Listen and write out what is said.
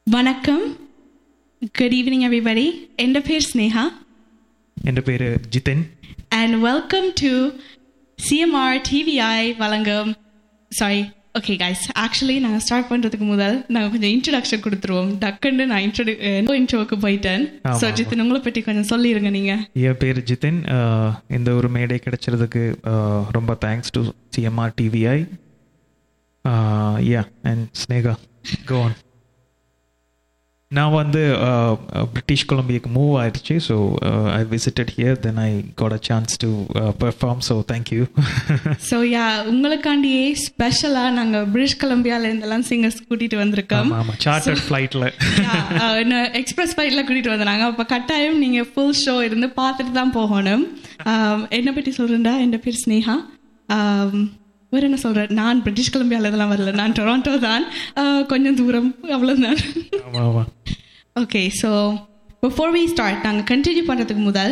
வணக்கம் good evening everybody என் பேர் ஸ்னேகா എൻ്റെ പേര് Jithin and welcome to C M R T V I வழங்கும் சாரி ஓகே கைஸ் ஆக்சுவலி நாங்கள் ஸ்டார்ட் பண்ணுறதுக்கு முதல் நாங்கள் கொஞ்சம் இன்ட்ரடக்ஷன் கொடுத்துருவோம் டக்குன்னு நான் இன்ட்ரோடு இன்ட்ரோவுக்கு போயிட்டேன் ஆமா, ஸோ ஆமா. ஜித்தின் உங்களை பற்றி கொஞ்சம் சொல்லிடுங்க நீங்கள் என் பேர் ஜிதின் அஹ், இந்த ஒரு மேடை கிடைச்சதுக்கு அஹ், ரொம்ப thanks to C M R T V I yeah and Sneha கோன் நான் வந்து அஹ், பிரிட்டிஷ் கொலம்பியாக்கு மூவ் ஆயிடுச்சு so I visited here then I got a chance to perform so thank you so yeah உங்களுக்காண்டியே ஸ்பெஷலாக நாங்கள் பிரிட்டிஷ் கொலம்பியால இருந்தெல்லாம் சிங்கர்ஸ் கூட்டிகிட்டு வந்திருக்கோம் ஆமாம் ஆமாம் சார்ட்டர்ட் ஃப்ளைட்டில் எக்ஸ்பிரஸ் ஃப்ளைட்டில் கூட்டிகிட்டு வந்தாங்க அப்போ கட்டாயம் நீங்கள் ஃபுல் ஷோ இருந்து பார்த்துட்டு தான் போகணும் ஆம், என்னை பற்றி சொல்கிறேன்டா என் பேர் ஸ்னேகா ஆம், வேற என்ன சொல்கிறேன் நான் பிரிட்டிஷ் கொலம்பியால இதெல்லாம் வரல நான் டொராண்டோ தான் ஆ, கொஞ்சம் தூரம் அவ்வளோதான் ஆமாம் ஆமாம் okay so before we start நாங்கள் கண்டினியூ பண்ணுறதுக்கு முதல்